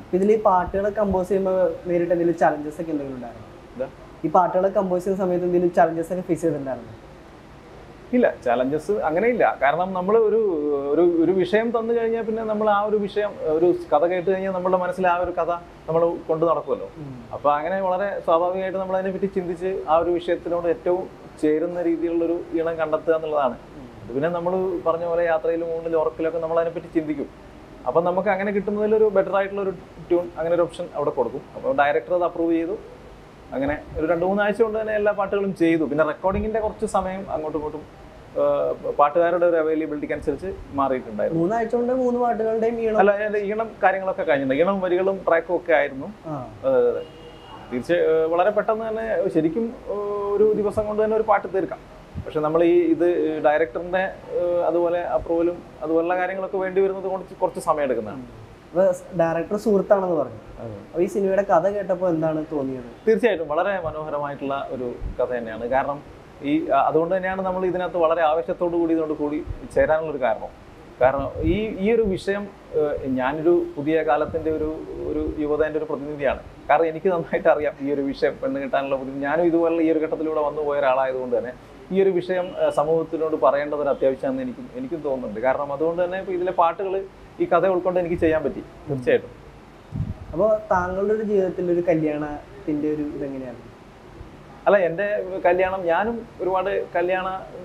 ഇതിൽ ഈ പാട്ടുകൾ കമ്പോസ് ചെയ്യുമ്പോൾ നേരിട്ട് എന്തെങ്കിലും ചലഞ്ചസ് ഒക്കെ എന്തെങ്കിലും ഉണ്ടായിരുന്നു ഇതാ. ഈ പാട്ടുകൾ കമ്പോസ് ചെയ്യുന്ന സമയത്ത് എന്തെങ്കിലും ചലഞ്ചസ് ഒക്കെ ഫേസ് ചെയ്തിട്ടുണ്ടായിരുന്നു ഇല്ല ചലഞ്ചസ് അങ്ങനെയില്ല കാരണം നമ്മൾ ഒരു ഒരു ഒരു വിഷയം തന്നു കഴിഞ്ഞാൽ പിന്നെ നമ്മൾ ആ ഒരു വിഷയം ഒരു കഥ കേട്ട് കഴിഞ്ഞാൽ നമ്മുടെ മനസ്സിൽ ആ ഒരു കഥ നമ്മൾ കൊണ്ടു നടക്കുമല്ലോ അപ്പൊ അങ്ങനെ വളരെ സ്വാഭാവികമായിട്ട് നമ്മൾ അതിനെപ്പറ്റി ചിന്തിച്ച് ആ ഒരു വിഷയത്തിനോട് ഏറ്റവും ചേരുന്ന രീതിയിലുള്ളൊരു ഈണം കണ്ടെത്തുക എന്നുള്ളതാണ് അത് പിന്നെ നമ്മൾ പറഞ്ഞ പോലെ യാത്രയിലും ഊണിലും ഉറക്കിലൊക്കെ നമ്മൾ അതിനെപ്പറ്റി ചിന്തിക്കും അപ്പം നമുക്ക് അങ്ങനെ കിട്ടുന്നതിൽ ഒരു ബെറ്റർ ആയിട്ടുള്ള ഒരു ട്യൂൺ അങ്ങനെ ഒരു ഓപ്ഷൻ അവിടെ കൊടുക്കും അപ്പോൾ ഡയറക്ടർ അത് അപ്രൂവ് ചെയ്തു അങ്ങനെ ഒരു രണ്ട് മൂന്നാഴ്ച കൊണ്ട് തന്നെ എല്ലാ പാട്ടുകളും ചെയ്തു പിന്നെ റെക്കോർഡിങ്ങിന്റെ കുറച്ച് സമയം അങ്ങോട്ടും ഇങ്ങോട്ടും ആ, പാട്ടുകാരുടെ ഒരു അവൈലബിലിറ്റിക്ക് അനുസരിച്ച് മാറിയിട്ടുണ്ടായിരുന്നു മൂന്നാഴ്ച കൊണ്ട് മൂന്ന് പാട്ടുകളുടെയും ഈണം അല്ല അതിന്റെ ഈണം കാര്യങ്ങളൊക്കെ കഴിഞ്ഞിട്ടുണ്ട് ഈണം വരികളും ട്രാക്കും ഒക്കെ ആയിരുന്നു ആ അതെ അതെ അതെ തീർച്ചയായും വളരെ പെട്ടെന്ന് തന്നെ ശരിക്കും ഏഹ്, ഒരു ദിവസം കൊണ്ട് തന്നെ ഒരു പാട്ട് തീർക്കാം പക്ഷെ നമ്മൾ ഈ ഇത് ഡയറക്ടറിന്റെ ഏഹ്, അതുപോലെ അപ്രൂവലും അതുപോലുള്ള കാര്യങ്ങളൊക്കെ വേണ്ടി വരുന്നത് കുറച്ച് കുറച്ച് സമയം എടുക്കുന്നതാണ് അപ്പൊ ഡയറക്ടർ സുഹൃത്താണെന്ന് പറഞ്ഞു അപ്പൊ ഈ സിനിമയുടെ കഥ കേട്ടപ്പോൾ എന്താണ് തോന്നിയത് തീർച്ചയായിട്ടും വളരെ മനോഹരമായിട്ടുള്ള ഒരു കഥ തന്നെയാണ് കാരണം ഈ അ- അതുകൊണ്ട് തന്നെയാണ് നമ്മൾ ഇതിനകത്ത് വളരെ ആവശ്യത്തോടു കൂടി ഇതുകൊണ്ട് കൂടി ചേരാനുള്ള ഒരു കാരണം കാരണം ഈ ഈ ഒരു വിഷയം ഏഹ്, ഞാനൊരു പുതിയ കാലത്തിന്റെ ഒരു ഒരു യുവതേന്റെ ഒരു പ്രതിനിധിയാണ് കാരണം എനിക്ക് നന്നായിട്ട് അറിയാം ഈ ഒരു വിഷയം പെണ്ണ് കിട്ടാനുള്ള ബുദ്ധിമുട്ട് ഞാനും ഇതുപോലുള്ള ഈ ഒരു ഘട്ടത്തിലൂടെ വന്നു പോയ ഒരാളായതുകൊണ്ട് തന്നെ ഈ ഒരു വിഷയം ഏഹ്, സമൂഹത്തിനോട് പറയേണ്ടത് ഒരു അത്യാവശ്യമാണെന്ന് എനിക്കും എനിക്കും തോന്നുന്നുണ്ട് കാരണം അതുകൊണ്ട് തന്നെ ഇപ്പോൾ ഇതിലെ പാട്ടുകൾ ഈ കഥ ഉൾക്കൊണ്ട് എനിക്ക് ചെയ്യാൻ പറ്റി തീർച്ചയായിട്ടും അപ്പോൾ താങ്കളുടെ ഒരു ജീവിതത്തിൽ ഒരു കല്യാണത്തിന്റെ ഒരു ഇതെങ്ങനെയാണ് അല്ല എൻ്റെ കല്യാണം ഞാനും ഒരുപാട് കല്യാണ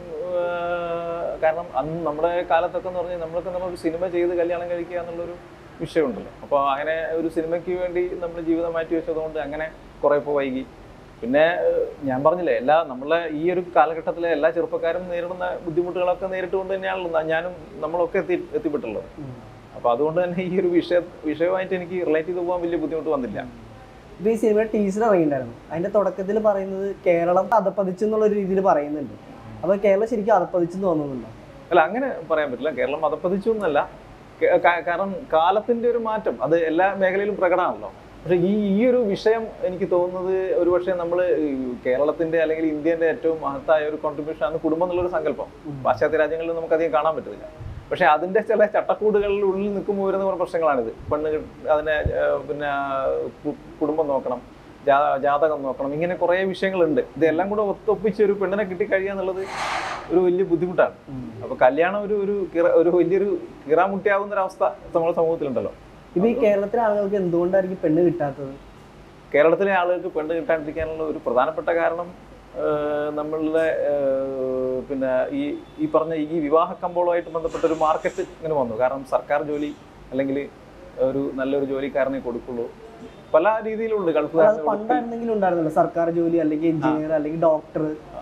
ഏർ, കാരണം അന്ന് നമ്മുടെ കാലത്തൊക്കെ എന്ന് പറഞ്ഞാൽ നമ്മളൊക്കെ നമ്മളൊരു സിനിമ ചെയ്ത് കല്യാണം കഴിക്കുക എന്നുള്ളൊരു വിഷയമുണ്ടല്ലോ അപ്പോൾ അങ്ങനെ ഒരു സിനിമയ്ക്ക് വേണ്ടി നമ്മൾ ജീവിതം മാറ്റി വെച്ചതുകൊണ്ട് അങ്ങനെ കുറേ ഇപ്പോൾ വൈകി പിന്നെ ഏർ, ഞാൻ പറഞ്ഞില്ലേ എല്ലാ നമ്മളെ ഈ ഒരു കാലഘട്ടത്തിലെ എല്ലാ ചെറുപ്പക്കാരും നേരിടുന്ന ബുദ്ധിമുട്ടുകളൊക്കെ നേരിട്ടുകൊണ്ട് തന്നെയാണല്ലോ ന- ഞാനും നമ്മളൊക്കെ എത്തി എത്തിപ്പെട്ടുള്ളത് അപ്പോൾ അതുകൊണ്ട് തന്നെ ഈ ഒരു വിഷയ വിഷയമായിട്ട് എനിക്ക് റിലേറ്റ് ചെയ്ത് പോകാൻ വലിയ ബുദ്ധിമുട്ട് വന്നില്ല ഇപ്പൊ ഈ സിനിമയുടെ ടീച്ചർ ഇറങ്ങിയിട്ടുണ്ടായിരുന്നു അതിന്റെ തുടക്കത്തിൽ പറയുന്നത് കേരളം അതപ്പതിച്ചു എന്നുള്ള ഒരു രീതിയിൽ പറയുന്നുണ്ട് അപ്പൊ കേരളം ശരിക്കും അതപ്പതിച്ചെന്ന് തോന്നുന്നുണ്ടോ അല്ല അങ്ങനെ പറയാൻ പറ്റില്ല കേരളം മതപ്പതിച്ചു എന്നല്ല കേ- കാ- കാരണം കാലത്തിന്റെ ഒരു മാറ്റം അത് എല്ലാ മേഖലയിലും പ്രകടമാണല്ലോ പക്ഷെ ഈ ഈ ഒരു വിഷയം എനിക്ക് തോന്നുന്നത് ഒരുപക്ഷെ നമ്മൾ കേരളത്തിന്റെ അല്ലെങ്കിൽ ഇന്ത്യന്റെ ഏറ്റവും മഹത്തായ ഒരു കോൺട്രിബ്യൂഷൻ ആണ് കുടുംബം എന്നുള്ളൊരു സങ്കല്പം പാശ്ചാത്യ രാജ്യങ്ങളിൽ നമുക്ക് അധികം കാണാൻ പറ്റില്ല പക്ഷെ അതിന്റെ ചില ചട്ടക്കൂടുകളിൽ ഉള്ളിൽ നിൽക്കുമ്പോൾ വരുന്ന കുറേ പ്രശ്നങ്ങളാണിത് പെണ്ണ് കിട്ട- അതിനെ ഏർ, പിന്നെ കു- കുടുംബം നോക്കണം ജാ- ജാതകം നോക്കണം ഇങ്ങനെ കുറേ വിഷയങ്ങളുണ്ട് ഇതെല്ലാം കൂടെ ഒത്തൊപ്പിച്ച് ഒരു പെണ്ണിനെ കിട്ടിക്കഴിയുക എന്നുള്ളത് ഒരു വലിയ ബുദ്ധിമുട്ടാണ് അപ്പൊ കല്യാണം ഒരു ഒരു കിറ- ഒരു വലിയൊരു കിറാമുട്ടിയാവുന്ന ഒരു അവസ്ഥ നമ്മുടെ സമൂഹത്തിലുണ്ടല്ലോ ഇപ്പൊ ഈ കേരളത്തിലെ ആളുകൾക്ക് എന്തുകൊണ്ടായിരിക്കും പെണ്ണ് കിട്ടാത്തത് കേരളത്തിലെ ആളുകൾക്ക് പെണ്ണ് കിട്ടാണ്ടിരിക്കാനുള്ള ഒരു പ്രധാനപ്പെട്ട കാരണം ഏഹ്, നമ്മളുടെ ഏഹ്, പിന്നെ ഈ ഈ പറഞ്ഞ ഈ വിവാഹ കമ്പോളമായിട്ട് ബന്ധപ്പെട്ട ഒരു മാർക്കറ്റ് ഇങ്ങനെ വന്നു കാരണം സർക്കാർ ജോലി അല്ലെങ്കിൽ ഒരു നല്ലൊരു ജോലിക്കാരനെ കൊടുക്കുള്ളൂ പല രീതിയിലുണ്ട് അത് ഗൾഫുകാരനെ കൊടുക്കില്ല. പണ്ടായിരുന്നെങ്കിലും ഉണ്ടായിരുന്നല്ലോ സർക്കാർ ജോലി അല്ലെങ്കിൽ എഞ്ചിനീയർ അല്ലെങ്കിൽ ഡോക്ടർ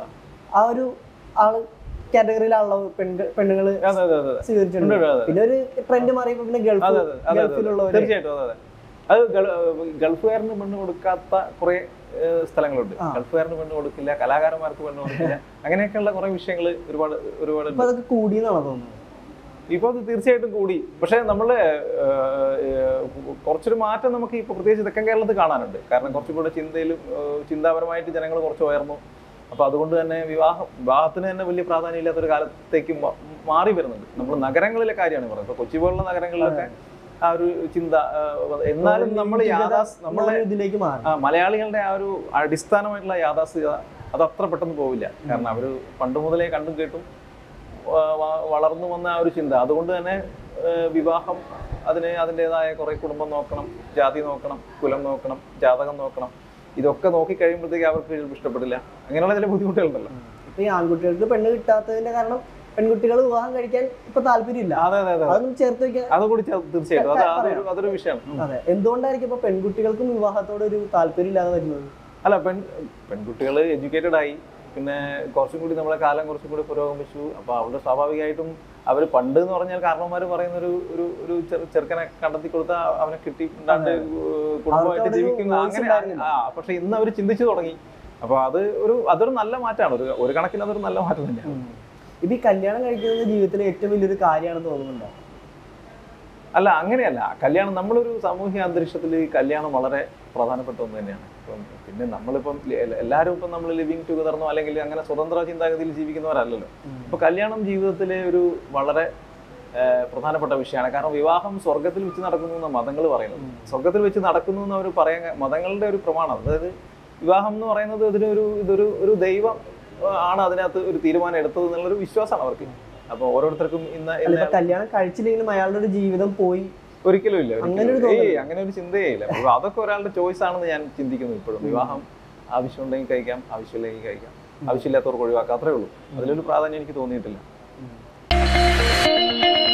ആ ഒരു ആള് കാറ്റഗറിയിലാണല്ലോ പെൺകൾ പെണ്ണുങ്ങൾ അതെ അതെ അതെ സ്വീകരിച്ചിട്ടുണ്ട് ഉണ്ട്, അതെ. പിന്നെ ഒരു ട്രെൻഡ് മാറിയപ്പോ പിന്നെ ഗൾഫ് അതെ അതെ അതെ അതെ ഗൾഫിലുള്ളവര് തീർച്ചയായിട്ടും അതെ അതെ അത് ഗൾ- ഗൾഫുകാരന് പെണ്ണ് കൊടുക്കാത്ത കുറെ സ്ഥലങ്ങളുണ്ട് ആ. ഗൾഫുകാരന് പെണ്ണ് കൊടുക്കില്ല കലാകാരന്മാർക്ക് പെണ്ണ് കൊടുക്കില്ല അങ്ങനെയൊക്കെയുള്ള കുറെ വിഷയങ്ങൾ ഒരുപാട് ഒരുപാട് ഇപ്പൊ അതൊക്കെ കൂടിയെന്നാണോ തോന്നുന്നത് ഇപ്പൊ അത് തീർച്ചയായിട്ടും കൂടി പക്ഷെ നമ്മള് ഏഹ്, ഏഹ്, കുറച്ചൊരു മാറ്റം നമുക്ക് ഇപ്പൊ പ്രത്യേകിച്ച് തെക്കൻ കേരളത്തിൽ കാണാനുണ്ട് കാരണം കുറച്ചുകൂടെ ചിന്തയിലും ഏഹ്, ചിന്താപരമായിട്ട് ജനങ്ങൾ കുറച്ച് ഉയർന്നു അപ്പൊ അതുകൊണ്ട് തന്നെ വിവാഹം വിവാഹത്തിന് തന്നെ വലിയ പ്രാധാന്യം ഇല്ലാത്തൊരു കാലത്തേക്ക് മ- മാറി വരുന്നുണ്ട് നമ്മൾ നഗരങ്ങളിലെ കാര്യമാണ് പറയുന്നത് ഇപ്പൊ കൊച്ചി പോലുള്ള നഗരങ്ങളിലൊക്കെ ആ ഒരു ചിന്ത ഏഹ്, എന്നാലും നമ്മൾ യാഥാസ് നമ്മളെ നമ്മളെ ഇതിലേക്ക് മാറി ആ മലയാളികളുടെ ആ ഒരു അടിസ്ഥാനമായിട്ടുള്ള യാഥാസ്ഥികത അത് അത്ര പെട്ടെന്ന് പോവില്ല കാരണം അവർ പണ്ട് മുതലേ കണ്ടും കേട്ടും ആ, വ- വളർന്നു വന്ന ആ ഒരു ചിന്ത അതുകൊണ്ട് തന്നെ ഏ, വിവാഹം അതിന് അതിൻ്റെതായ കുറെ കുടുംബം നോക്കണം ജാതി നോക്കണം കുലം നോക്കണം ജാതകം നോക്കണം ഇതൊക്കെ നോക്കി കഴിയുമ്പോഴത്തേക്ക് അവർക്ക് ചിലപ്പോൾ ഇഷ്ടപ്പെടില്ല അങ്ങനെയുള്ള ചില ബുദ്ധിമുട്ടുകളുണ്ടല്ലോ ഇപ്പൊ ഈ ആൺകുട്ടികൾക്ക് പെണ്ണ് കിട്ടാത്തതിന്റെ കാരണം പെൺകുട്ടികൾ വിവാഹം കഴിക്കാൻ ഇപ്പൊ താല്പര്യമില്ല അതെ അതെ അതെ അതൊന്നും ചേർത്ത് വെക്കാൻ അതുകൂടി ചെ- തീർച്ചയായിട്ടും അത് അതൊരു അതൊരു വിഷയമാണ് അതെ എന്തുകൊണ്ടായിരിക്കും ഇപ്പൊ പെൺകുട്ടികൾക്കും വിവാഹത്തോട് ഒരു താല്പര്യം ഇല്ലാതെ വരുന്നത് അല്ല പെൺ പെൺകുട്ടികൾ എഡ്യൂക്കേറ്റഡ് ആയി പിന്നെ കുറച്ചും കൂടി നമ്മളെ കാലം കുറച്ചും കൂടി പുരോഗമിച്ചു അപ്പോൾ അവരുടെ സ്വാഭാവികമായിട്ടും അവർ പണ്ട് എന്ന് പറഞ്ഞാൽ കാരണവന്മാർ പറയുന്ന ഒരു ഒരു ഒരു ചെറു- ചെറുക്കനെ കണ്ടെത്തി കൊടുത്താൽ അവനെ കിട്ടി ഉണ്ടാണ്ട് കുടുംബമായിട്ട് അവർക്കവിടെ ഒരു ജീവിക്കുന്ന voice അങ്ങനെ ഉണ്ടായിരുന്നില്ല. ആ പക്ഷെ ഇന്ന് അവർ ചിന്തിച്ചു തുടങ്ങി അപ്പോൾ അത് ഒരു അതൊരു നല്ല മാറ്റമാണ് ഒരു ഒരു കണക്കിന് അതൊരു നല്ല മാറ്റം തന്നെയാണ് ഇപ്പൊ ഈ കല്യാണം കഴിക്കുന്നത് ജീവിതത്തിലെ ഏറ്റവും വലിയൊരു കാര്യമാണെന്ന് തോന്നുന്നുണ്ടോ അല്ല അങ്ങനെയല്ല കല്യാണം നമ്മളൊരു സാമൂഹിക അന്തരീക്ഷത്തിൽ കല്യാണം വളരെ പ്രധാനപ്പെട്ട ഒന്ന് തന്നെയാണ് ഇപ്പം പിന്നെ നമ്മളിപ്പം എ- എല്ലാവരും ഇപ്പം നമ്മൾ ലിവിങ് ടുഗദർന്നോ അല്ലെങ്കിൽ അങ്ങനെ സ്വതന്ത്ര ചിന്താഗതിയിൽ ജീവിക്കുന്നവരല്ലല്ലോ അപ്പൊ കല്യാണം ജീവിതത്തിലെ ഒരു വളരെ ഏഹ്, പ്രധാനപ്പെട്ട വിഷയമാണ് കാരണം വിവാഹം സ്വർഗത്തിൽ വെച്ച് നടക്കുന്നു എന്ന മതങ്ങൾ പറയുന്നത് സ്വർഗത്തിൽ വെച്ച് നടക്കുന്നു എന്ന് അവർ പറയാൻ മതങ്ങളുടെ ഒരു പ്രമാണം അതായത് വിവാഹം എന്ന് പറയുന്നത് ഇതിനൊരു ഇതൊരു ഒരു ദൈവം ഏഹ്, ആണ് അതിനകത്ത് ഒരു തീരുമാനം എടുത്തത് എന്നുള്ളൊരു വിശ്വാസമാണ് അവർക്ക് അപ്പോൾ ഓരോരുത്തർക്കും ഇന്ന് അല്ല ഇന്ന് ഇപ്പൊ കല്യാണം കഴിച്ചില്ലെങ്കിലും അയാളുടെ ഒരു ജീവിതം പോയി ഒരിക്കലും ഇല്ല ഒരിക്കലും അങ്ങനെ ഒരു ഇല്ല. ഏയ് തോന്നല്. അങ്ങനെ ഒരു ചിന്തയേ ഇല്ല അപ്പൊ അതൊക്കെ ഒരാളുടെ ചോയ്സ് ആണെന്ന് ഞാൻ ചിന്തിക്കുന്നു ഇപ്പോഴും വിവാഹം ആവശ്യമുണ്ടെങ്കിൽ കഴിക്കാം ആവശ്യമില്ലെങ്കിൽ കഴിക്കാം ആവശ്യമില്ലാത്തവർക്ക് ഒഴിവാക്കാം അത്രേ ഉള്ളൂ അതിലൊരു പ്രാധാന്യം എനിക്ക് തോന്നിയിട്ടില്ല